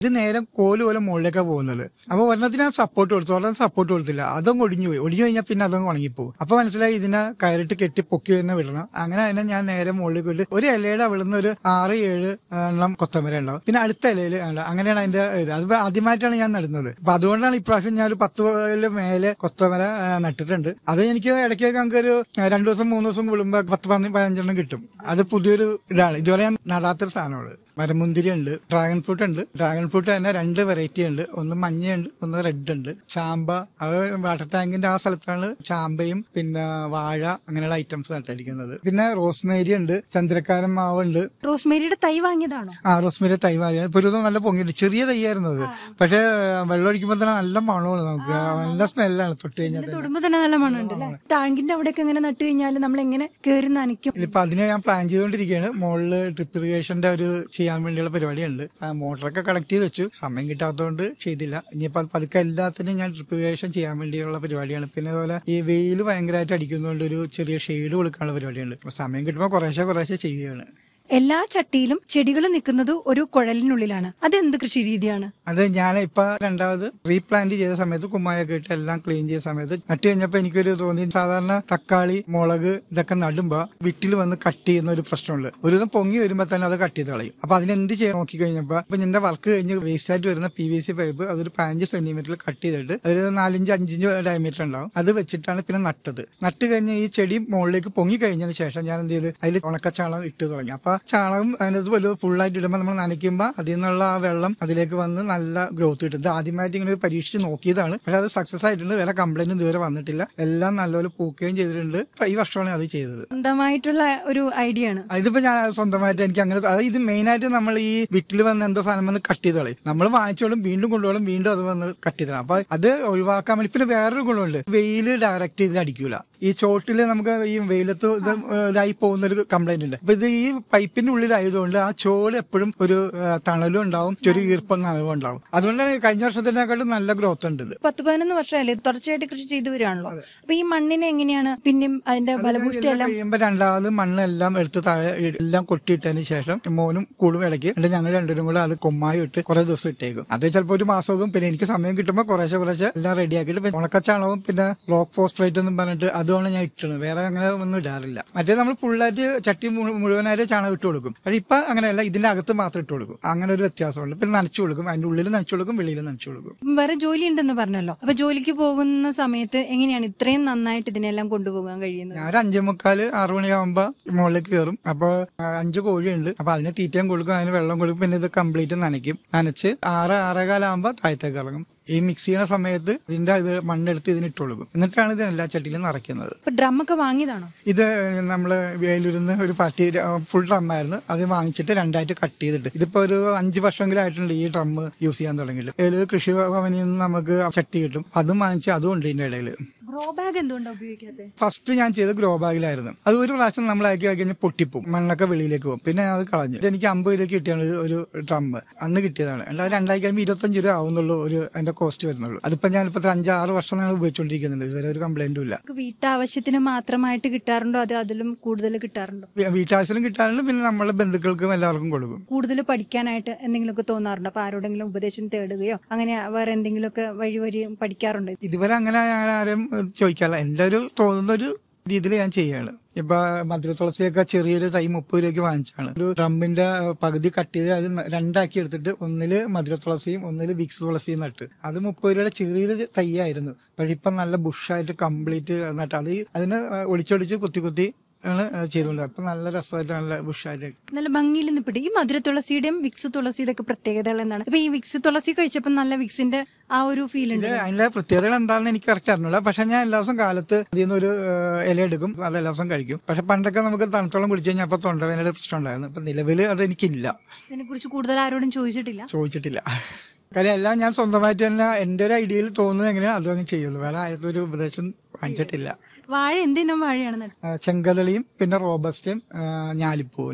ഇത് നേരെ കോല് പോലെ മുകളിലേക്കാണ് പോകുന്നത് അപ്പൊ ഒരെണ്ണത്തിന് ഞാൻ സപ്പോർട്ട് കൊടുത്തു ഒരെണ്ണം സപ്പോർട്ട് കൊടുത്തില്ല അതും ഒടിഞ്ഞു പോയി ഒടിഞ്ഞു കഴിഞ്ഞാൽ പിന്നെ അതും ഉണങ്ങിപ്പോകും അപ്പൊ മനസ്സിലായി ഇതിനെ കയറിട്ട് കെട്ടി പൊക്കി തന്നെ വിടണം അങ്ങനെ തന്നെ ഞാൻ നേരെ മുകളിലേക്ക് വിട്ട് ഒരു ഇലയുടെ അവിടുന്ന് ഒരു ആറ് ഏഴ് എണ്ണം കൊത്തമര ഉണ്ടാവും പിന്നെ അടുത്ത ഇലയിൽ അങ്ങനെയാണ് അതിന്റെ ഇത് അത് ആദ്യമായിട്ടാണ് ഞാൻ നടുന്നത് അപ്പൊ അതുകൊണ്ടാണ് ഇപ്രാവശ്യം ഞാൻ ഒരു പത്ത് കൊല്ലം മേലെ കൊത്തമര ആ, നട്ടിട്ടുണ്ട് അത് എനിക്ക് ഇടയ്ക്ക് നമുക്ക് ഒരു രണ്ടു ദിവസം മൂന്ന് ദിവസം കൂടുമ്പോ പത്ത് പന്നി പതിനഞ്ചെണ്ണം കിട്ടും അത് പുതിയൊരു ഇതാണ് ഇതുവരെ ഞാൻ നടാത്തൊരു സാധനമാണ് മരമുന്തിരി ഉണ്ട് ഡ്രാഗൺ ഫ്രൂട്ട് ഉണ്ട് ഡ്രാഗൺ ഫ്രൂട്ട് തന്നെ രണ്ട് വെറൈറ്റി ഉണ്ട് ഒന്ന് മഞ്ഞയുണ്ട് ഒന്ന് റെഡ് ഉണ്ട് ചാമ്പ അത് വാട്ടർ ടാങ്കിന്റെ ആ സ്ഥലത്താണ് ചാമ്പയും പിന്നെ വാഴ അങ്ങനെയുള്ള ഐറ്റംസ് നട്ടിരിക്കുന്നത് പിന്നെ റോസ്മേരി ഉണ്ട് ചന്ദ്രക്കാരൻ മാവുണ്ട് റോസ്മേരിയുടെ തൈ വാങ്ങിയതാണോ ആ റോസ്മേരി തൈ വാങ്ങിയാണ് ഇപ്പൊ ഒരു ദിവസം നല്ല പൊങ്ങിയിട്ട് ചെറിയ തൈയായിരുന്നു അത് പക്ഷേ വെള്ളം ഒഴിക്കുമ്പോൾ തന്നെ നല്ല മണമാണ് നമുക്ക് നല്ല സ്മെല്ലാണ് തൊട്ട് കഴിഞ്ഞാൽ തന്നെ. തൊടുമ്പോ തന്നെ നല്ല മണമുണ്ട് അല്ലേ ടാങ്കിന്റെ അവിടെയൊക്കെ ഇങ്ങനെ നട്ടു കഴിഞ്ഞാൽ നമ്മൾ എങ്ങനെ കേറി നനയ്ക്കും ഇപ്പൊ അതിനെ ഞാൻ പ്ലാൻ ചെയ്തുകൊണ്ടിരിക്കുകയാണ് മുകളിൽ ഡ്രിപ്പ് ഇറിഗേഷന്റെ ഒരു ചെയ്യാൻ വേണ്ടിയുള്ള പരിപാടിയുണ്ട് ആ, മോട്ടറൊക്കെ കണക്ട് ചെയ്ത് വെച്ചു സമയം കിട്ടാത്തതുകൊണ്ട് ചെയ്തില്ല ഇനിയിപ്പോൾ പതുക്കെ എല്ലാത്തിനും ഞാൻ ഡ്രിപ്പ് ഇറിഗേഷൻ ചെയ്യാൻ വേണ്ടിയുള്ള പരിപാടിയാണ് പിന്നെ അതുപോലെ ഈ വെയിൽ ഭയങ്കരമായിട്ട് അടിക്കുന്നതുകൊണ്ട് ഒരു ചെറിയ ഷെയ്ഡ് കൊടുക്കാനുള്ള പരിപാടിയുണ്ട് അപ്പൊ സമയം കിട്ടുമ്പോൾ കുറേശ്ശെ കുറേശ്ശെ ചെയ്യുകയാണ് എല്ലാ ചട്ടിയിലും ചെടികൾ നിൽക്കുന്നത് ഒരു കുഴലിനുള്ളിലാണ് അതെന്ത് കൃഷി രീതിയാണ് അത് ഞാൻ ഇപ്പൊ രണ്ടാമത് റീപ്ലാന്റ് ചെയ്ത സമയത്ത് കുമ്മായൊക്കെ ഇട്ട് എല്ലാം ക്ലീൻ ചെയ്ത സമയത്ത് നട്ട് കഴിഞ്ഞപ്പോ എനിക്കൊരു തോന്നി സാധാരണ തക്കാളി മുളക് ഇതൊക്കെ നടുമ്പോ വിട്ടിൽ വന്ന് കട്ട് ചെയ്യുന്ന ഒരു പ്രശ്നമുണ്ട് ഒരു ദിവസം പൊങ്ങി വരുമ്പോ തന്നെ അത് കട്ട് ചെയ്ത് കളയും അപ്പൊ അതിനെന്ത് ചെയ്യാൻ നോക്കി കഴിഞ്ഞപ്പോ ഇപ്പൊ എന്റെ വർക്ക് കഴിഞ്ഞ് വേസ്റ്റ് ആയിട്ട് വരുന്ന പി വി സി പൈപ്പ് അതൊരു പതിനഞ്ച് സെന്റിമീറ്ററിൽ കട്ട് ചെയ്തിട്ട് ഒരു നാലഞ്ച് അഞ്ചിഞ്ച് ഡയമീറ്റർ ഉണ്ടാവും അത് വെച്ചിട്ടാണ് പിന്നെ നട്ടത് നട്ട് കഴിഞ്ഞ് ഈ ചെടി മുകളിലേക്ക് പൊങ്ങി കഴിഞ്ഞതിന് ശേഷം ഞാൻ എന്ത് ചെയ്ത് അതിൽ ഉണക്കച്ചാളം ഇട്ട് തുടങ്ങി അപ്പൊ ആ ചാണകം അതിനകത്ത് ഒരു ഫുള്ളായിട്ട് ഇടുമ്പോൾ നമ്മൾ നനയ്ക്കുമ്പോൾ അതിൽ നിന്നുള്ള ആ വെള്ളം അതിലേക്ക് വന്ന് നല്ല ഗ്രോത്ത് കിട്ടും ഇത് ആദ്യമായിട്ട് ഇങ്ങനെ ഒരു പരീക്ഷിച്ച് നോക്കിയതാണ് പക്ഷെ അത് സക്സസ് ആയിട്ടുണ്ട് വേറെ കംപ്ലൈന്റ് ഇതുവരെ വന്നിട്ടില്ല എല്ലാം നല്ലപോലെ പൂക്കുകയും ചെയ്തിട്ടുണ്ട് ഇപ്പൊ ഈ വർഷമാണ് അത് ചെയ്തത് സ്വന്തമായിട്ടുള്ള ഒരു ഐഡിയ ആണ് ഇതിപ്പോ ഞാൻ സ്വന്തമായിട്ട് എനിക്ക് അങ്ങനെ അതായത് ഇത് മെയിൻ ആയിട്ട് നമ്മൾ ഈ വീട്ടിൽ വന്ന് എന്തോ സാധനം വന്ന് കട്ട് ചെയ്ത് കളയും നമ്മൾ വാങ്ങിച്ചോളും വീണ്ടും കൊണ്ടുപോകും വീണ്ടും അത് വന്ന് കട്ട് ചെയ്ത് കളയും. അപ്പൊ അത് ഒഴിവാക്കാൻ വേണ്ടി പിന്നെ വേറൊരു ഗുണമുണ്ട് വെയില് ഡയറക്റ്റ് ഇതിൽ അടിക്കൂല ഈ ചോട്ടില് നമുക്ക് ഈ വെയിലത്ത് ഇത് ഇതായി പോകുന്ന ഒരു കംപ്ലൈന്റ് ഉണ്ട് അപ്പൊ ഇത് ഈ പൈപ്പിന്റെ ഉള്ളിലായതുകൊണ്ട് ആ ചോട് എപ്പോഴും ഒരു ആ, തണലും ഉണ്ടാവും ഒരു ഈർപ്പം നനവും ഉണ്ടാവും അതുകൊണ്ടാണ് കഴിഞ്ഞ വർഷത്തിനേക്കാളും നല്ല ഗ്രോത്ത് ഉണ്ട് ഇത് പത്ത് പതിനൊന്ന് വർഷമല്ലേ തുടർച്ചയായിട്ട് കൃഷി ചെയ്തു വരികയാണല്ലോ അപ്പൊ ഈ മണ്ണിനെ എങ്ങനെയാണ് പിന്നെയും അതിന്റെ ഫലപുഷ്ടി എല്ലാം കഴിയുമ്പോ രണ്ടാമത് മണ്ണെല്ലാം എടുത്ത് താഴെ ഇ- എല്ലാം കൊട്ടിയിട്ടതിന് ശേഷം മോനും കൂടും ഇടയ്ക്ക് എന്നിട്ട് ഞങ്ങൾ രണ്ടുപേരും കൂടെ അത് കൊമ്മായി ഇട്ട് കുറെ ദിവസം ഇട്ടേക്കും അത് ചിലപ്പോൾ ഒരു മാസവും പിന്നെ എനിക്ക് സമയം കിട്ടുമ്പോൾ കുറേശ്ശെ കുറേശ്ശെ എല്ലാം റെഡിയാക്കിയിട്ട് പിന്നെ ഉണക്കച്ചാണകവും പിന്നെ റോക്ക് ഫോസ്ഫറേറ്റ് എന്നും പറഞ്ഞിട്ട് അതുമാണ് ഞാൻ ഇട്ടത് വേറെ അങ്ങനെ ഒന്നും ഇടാറില്ല മറ്റേ നമ്മൾ ഫുള്ളായിട്ട് ചട്ടി മു- മുഴുവനായിട്ട് ചാണകം ഇട്ട് കൊടുക്കും പക്ഷെ ഇപ്പൊ അങ്ങനെയല്ല ഇതിന്റെ അകത്ത് മാത്രം ഇട്ട് കൊടുക്കും അങ്ങനെ ഒരു വ്യത്യാസമുണ്ട് പിന്നെ നനച്ചു കൊടുക്കും അതിന്റെ ഉള്ളിൽ നനച്ചു കൊടുക്കും വെളിയിൽ നനച്ചു കൊടുക്കും വേറെ ജോലി ഉണ്ടെന്ന് പറഞ്ഞല്ലോ അപ്പൊ ജോലിക്ക് പോകുന്ന സമയത്ത് എങ്ങനെയാണ് ഇത്രയും നന്നായിട്ട് ഇതിനെല്ലാം കൊണ്ടുപോകാൻ കഴിയുന്നത് ഞാൻ ഒരു അഞ്ചേ മുക്കാല് ആറു മണിയാകുമ്പോ മുകളിലേക്ക് കയറും അപ്പൊ ആ, അഞ്ച് കോഴിയുണ്ട് അപ്പൊ അതിന് തീറ്റയും കൊടുക്കും അതിന് വെള്ളം കൊടുക്കും പിന്നെ ഇത് കംപ്ലീറ്റ് നനയ്ക്കും നനച്ച് ആറ് ആറേകാലാകുമ്പോ താഴത്തേക്ക് ഇറങ്ങും ഈ മിക്സ് ചെയ്യുന്ന സമയത്ത് ഇതിന്റെ ഇത് മണ്ണെടുത്ത് ഇതിന് ഇട്ട് കൊടുക്കും എന്നിട്ടാണ് ഇത് എല്ലാ ചട്ടിയിലും നിറയ്ക്കുന്നത് ഇപ്പൊ ഡ്രമ്മൊക്കെ വാങ്ങിയതാണോ ഇത് നമ്മള് വേലൂരിന്ന് ഒരു പാർട്ടി ഫുൾ ഡ്രമ്മായിരുന്നു അത് വാങ്ങിച്ചിട്ട് രണ്ടായിട്ട് കട്ട് ചെയ്തിട്ട് ഇതിപ്പോ ഒരു അഞ്ച് വർഷമെങ്കിലും ആയിട്ടുണ്ട് ഈ ഡ്രം യൂസ് ചെയ്യാൻ തുടങ്ങിയിട്ട് വേലൂർ കൃഷി ഭവനിൽ നിന്ന് നമുക്ക് ചട്ടി കിട്ടും അതും വാങ്ങിച്ച് അതും ഉണ്ട് ഇതിന്റെ ഇടയിൽ ഗ്രോ ബാഗ് എന്തുകൊണ്ടാണ് ഉപയോഗിക്കാത്തത് ഫസ്റ്റ് ഞാൻ ചെയ്ത ഗ്രോ ബാഗിലായിരുന്നു അത് ഒരു പ്രാവശ്യം നമ്മൾ ആക്കി ആക്കി കഴിഞ്ഞാൽ പൊട്ടിപ്പോവും മണ്ണൊക്കെ വെളിയിലേക്ക് പോകും പിന്നെ ഞാൻ അത് കളഞ്ഞു ഇത് എനിക്ക് അമ്പത് രൂപ കിട്ടിയാണ് ഒരു- ഒരു ഡ്രം അന്ന് കിട്ടിയതാണ് അല്ലാതെ രണ്ടായി കഴിയുമ്പോൾ ഇരുപത്തഞ്ച് രൂപ ആവുന്നുള്ളൂ ഒരു അതിന്റെ കോസ്റ്റ് വരുന്നുള്ളൂ അതിപ്പോ ഞാൻ ഇപ്പൊ അഞ്ചാറ് വർഷം ഞങ്ങൾ ഉപയോഗിച്ചുകൊണ്ടിരിക്കുന്നുണ്ട് ഇതുവരെ ഒരു കംപ്ലൈന്റും ഇല്ല നമുക്ക് വീട്ടാവശ്യത്തിന് മാത്രമായിട്ട് കിട്ടാറുണ്ടോ അത് അതിലും കൂടുതൽ കിട്ടാറുണ്ടോ വീ- വീട്ടാവശ്യം കിട്ടാറുണ്ട് പിന്നെ നമ്മളെ ബന്ധുക്കൾക്കും എല്ലാവർക്കും കൊടുക്കും കൂടുതൽ പഠിക്കാനായിട്ട് എന്തെങ്കിലുമൊക്കെ തോന്നാറുണ്ടോ അപ്പൊ ആരോടെങ്കിലും ഉപദേശം തേടുകയോ അങ്ങനെ വേറെ എന്തെങ്കിലുമൊക്കെ വഴി വഴി പഠിക്കാറുണ്ടോ ഇതുവരെ അങ്ങനെ ഞാൻ ആരും ചോദിക്കാറില്ല എന്റെ ഒരു തോന്നുന്ന ഒരു രീതിയിൽ ഞാൻ ചെയ്യാണ് ഇപ്പൊ മധുര തുളസിയൊക്കെ ചെറിയൊരു തൈ മുപ്പത് രൂപയ്ക്ക് വാങ്ങിച്ചാണ് ഒരു ഡ്രമ്മിന്റെ പകുതി കട്ട് ചെയ്ത് അത് ന- രണ്ടാക്കി എടുത്തിട്ട് ഒന്നില് മധുര തുളസിയും ഒന്നില് വിക്സ് തുളസിയും നട്ട് അത് മുപ്പത് രൂപയുടെ ചെറിയൊരു തൈയായിരുന്നു പക്ഷെ ഇപ്പൊ നല്ല ബുഷായിട്ട് കംപ്ലീറ്റ് നട്ട് അത് ഈ- അതിന് ഒളിച്ചൊളിച്ച് കുത്തി കുത്തി ആണ് ചെയ്തുകൊണ്ട് അപ്പൊ നല്ല രസമായിട്ട് നല്ല ബുഷായിട്ട് നല്ല ഭംഗിയിൽ നിൽപ്പിട്ട് ഈ മധുര തുളസിയുടെയും വിക്സ് തുളസിയുടെ ഒക്കെ പ്രത്യേകതകൾ എന്താണ് ഇപ്പൊ ഈ വിക്സ് തുളസി കഴിച്ചപ്പോൾ നല്ല വിക്സിന്റെ ആ ഒരു ഫീൽ ഉണ്ട് ഇത് അതിന്റെ പ്രത്യേകതകൾ എന്താണെന്ന് എനിക്ക് കറക്റ്റ് അറിഞ്ഞില്ല പക്ഷെ ഞാൻ എല്ലാ ദിവസം കാലത്ത് അതിൽ നിന്ന് ഒരു ഏഹ്, ഇല എടുക്കും അത് എല്ലാ ദിവസം കഴിക്കും പക്ഷെ പണ്ടൊക്കെ നമുക്ക് തണുത്തോളം കുടിച്ചു കഴിഞ്ഞാൽ അപ്പൊ തൊണ്ടവേനയുടെ പ്രശ്നം ഉണ്ടായിരുന്നു ഇപ്പൊ നിലവിൽ അത് എനിക്കില്ല ഇതിനെ കുറിച്ച് കൂടുതൽ ആരോടും ചോദിച്ചിട്ടില്ല ചോദിച്ചിട്ടില്ല കാര്യം എല്ലാം ഞാൻ സ്വന്തമായിട്ട് തന്നെ എന്റെ ഒരു ഐഡിയയിൽ തോന്നുന്നത് എങ്ങനെയാണ് അതും അങ്ങ് ചെയ്യുള്ളൂ വേറെ ആരും ഒരു ഉപദേശം വാങ്ങിച്ചിട്ടില്ല വാഴ എന്തിനും വാഴയാണ് നട്ടത് ആ, ചെങ്കതളിയും പിന്നെ റോബസ്റ്റയും ആ, ഞാലിപ്പൂവനും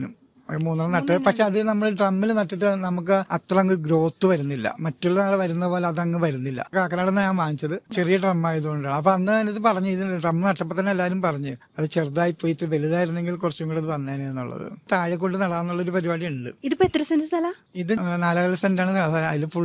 ഒരു മൂന്നെണ്ണം നട്ട് പക്ഷെ അത് നമ്മൾ ഡ്രമ്മിൽ നട്ടിട്ട് നമുക്ക് അത്ര അങ്ങ് ഗ്രോത്ത് വരുന്നില്ല മറ്റുള്ള ആള് വരുന്ന പോലെ അതങ്ങ് വരുന്നില്ല കാക്കനാട് ഞാൻ വാങ്ങിച്ചത് ചെറിയ ഡ്രം ആയതുകൊണ്ടാണ് അപ്പൊ അന്ന് ഞാനിത് പറഞ്ഞു ഇത് ഡ്രം നട്ടപ്പോ തന്നെ എല്ലാവരും പറഞ്ഞു അത് ചെറുതായി പോയി ഇത് വലുതായിരുന്നെങ്കിൽ കുറച്ചും കൂടെ ഇത് വന്നേനെ എന്നുള്ളത് താഴെ കൊണ്ട് നടാന്നുള്ളൊരു പരിപാടി ഉണ്ട് ഇതിപ്പോ എത്ര സെന്റ് സ്ഥല ഇത് നാലാറ് സെന്റാണ് അതിൽ ഫുൾ